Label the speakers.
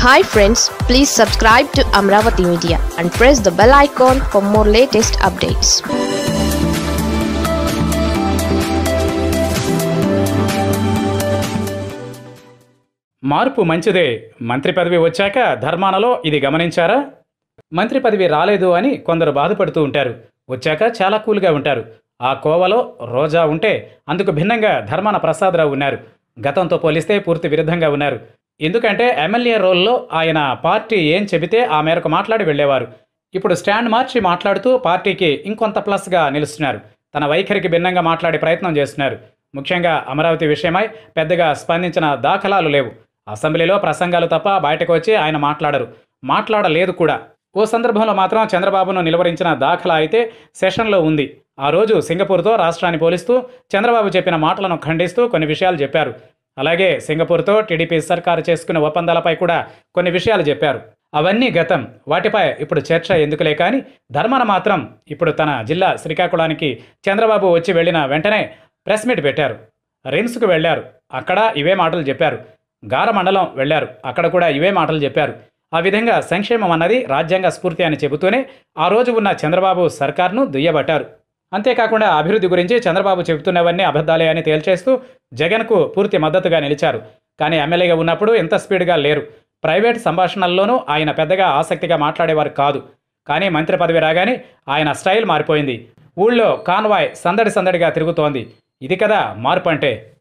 Speaker 1: hi friends please subscribe to Amaravati media and press the bell icon for more latest updates
Speaker 2: మార్పు మంచిదే మంత్రి పదవి వచ్చాక ధర్మానలో ఇది గమనించారా మంత్రి పదవి రాలేదు అని కొందరు బాధపడుతూ ఉంటారు వచ్చాక చాలా కూల్గా ఉంటారు ఆ కోవలో రోజా ఉంటే అందుకు భిన్నంగా ధర్మాన ప్రసాదరావు ఉన్నారు గతంతో పోలిస్తే పూర్తి విరుద్ధంగా ఉన్నారు ఎందుకంటే ఎమ్మెల్యే రోల్లో ఆయన పార్టీ ఏం చెబితే ఆ మేరకు మాట్లాడి వెళ్ళేవారు ఇప్పుడు స్టాండ్ మార్చి మాట్లాడుతూ పార్టీకి ఇంకొంత ప్లస్గా నిలుస్తున్నారు తన వైఖరికి భిన్నంగా మాట్లాడే ప్రయత్నం చేస్తున్నారు ముఖ్యంగా అమరావతి విషయమై పెద్దగా స్పందించిన దాఖలాలు లేవు అసెంబ్లీలో ప్రసంగాలు తప్ప బయటకు వచ్చి ఆయన మాట్లాడరు మాట్లాడలేదు కూడా ఓ సందర్భంలో మాత్రం చంద్రబాబును నిలువరించిన దాఖలా అయితే సెషన్లో ఉంది ఆ రోజు సింగపూర్తో రాష్ట్రాన్ని పోలిస్తూ చంద్రబాబు చెప్పిన మాటలను ఖండిస్తూ కొన్ని విషయాలు చెప్పారు అలాగే సింగపూర్తో టీడీపీ సర్కారు చేసుకున్న ఒప్పందాలపై కూడా కొన్ని విషయాలు చెప్పారు అవన్నీ గతం వాటిపై ఇప్పుడు చర్చ ఎందుకులే కానీ ధర్మాన మాత్రం ఇప్పుడు తన జిల్లా శ్రీకాకుళానికి చంద్రబాబు వచ్చి వెళ్ళిన వెంటనే ప్రెస్ మీట్ పెట్టారు రిమ్స్కు వెళ్ళారు అక్కడ ఇవే మాటలు చెప్పారు గార మండలం వెళ్ళారు అక్కడ కూడా ఇవే మాటలు చెప్పారు ఆ విధంగా సంక్షేమం అన్నది రాజ్యాంగ స్ఫూర్తి అని చెబుతూనే ఆ రోజు ఉన్న చంద్రబాబు సర్కార్ను దుయ్యబట్టారు అంతేకాకుండా అభివృద్ధి గురించి చంద్రబాబు చెబుతున్నవన్నీ అబద్ధాలే అని తేల్చేస్తూ జగన్కు పూర్తి మద్దతుగా నిలిచారు కానీ ఎమ్మెల్యేగా ఉన్నప్పుడు ఎంత స్పీడ్గా లేరు ప్రైవేట్ సంభాషణల్లోనూ ఆయన పెద్దగా ఆసక్తిగా మాట్లాడేవారు కాదు కానీ మంత్రి పదవి రాగానే ఆయన స్టైల్ మారిపోయింది ఊళ్ళో కాన్వాయ్ సందడి సందడిగా తిరుగుతోంది ఇది కదా మార్పు అంటే